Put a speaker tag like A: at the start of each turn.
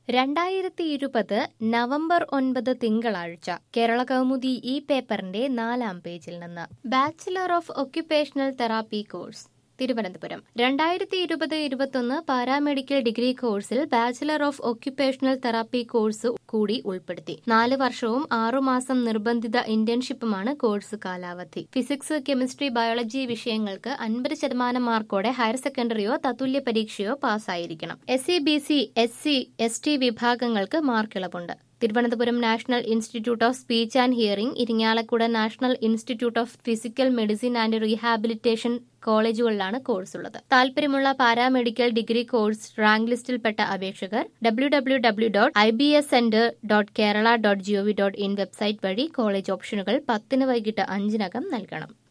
A: രണ്ടായിരത്തി ഇരുപത് നവംബർ ഒൻപത് തിങ്കളാഴ്ച കേരള കൗമുദി ഈ പേപ്പറിന്റെ നാലാം പേജിൽ നിന്ന് bachelor of occupational therapy course Thiruvananthapuram രണ്ടായിരത്തി ഇരുപത് ഇരുപത്തൊന്ന് പാരാമെഡിക്കൽ ഡിഗ്രി കോഴ്സിൽ bachelor of occupational therapy course കൂടി ഉൾപ്പെടുത്തി നാല് വർഷവും ആറുമാസം നിർബന്ധിത ഇന്റേൺഷിപ്പുമാണ് കോഴ്സ് കാലാവധി ഫിസിക്സ് കെമിസ്ട്രി ബയോളജി വിഷയങ്ങൾക്ക് അൻപത് ശതമാനം മാർക്കോടെ ഹയർ സെക്കൻഡറിയോ തത്തുല്യ പരീക്ഷയോ പാസ്സായിരിക്കണം S C B C S C S T വിഭാഗങ്ങൾക്ക് മാർക്കിളവുണ്ട് Thiruvananthapuram national institute of speech and hearing Irinjalakuda national institute of physical medicine and rehabilitation കോളേജുകളിലാണ് കോഴ്സ് ഉള്ളത് താൽപര്യമുള്ള പാരാമെഡിക്കൽ ഡിഗ്രി കോഴ്സ് റാങ്ക് ലിസ്റ്റിൽപ്പെട്ട അപേക്ഷകർ W W W dot I B S centre dot Kerala dot G O V dot in website വഴി college ഓപ്ഷനുകൾ പത്തിന് വൈകിട്ട് അഞ്ചിനകം നൽകണം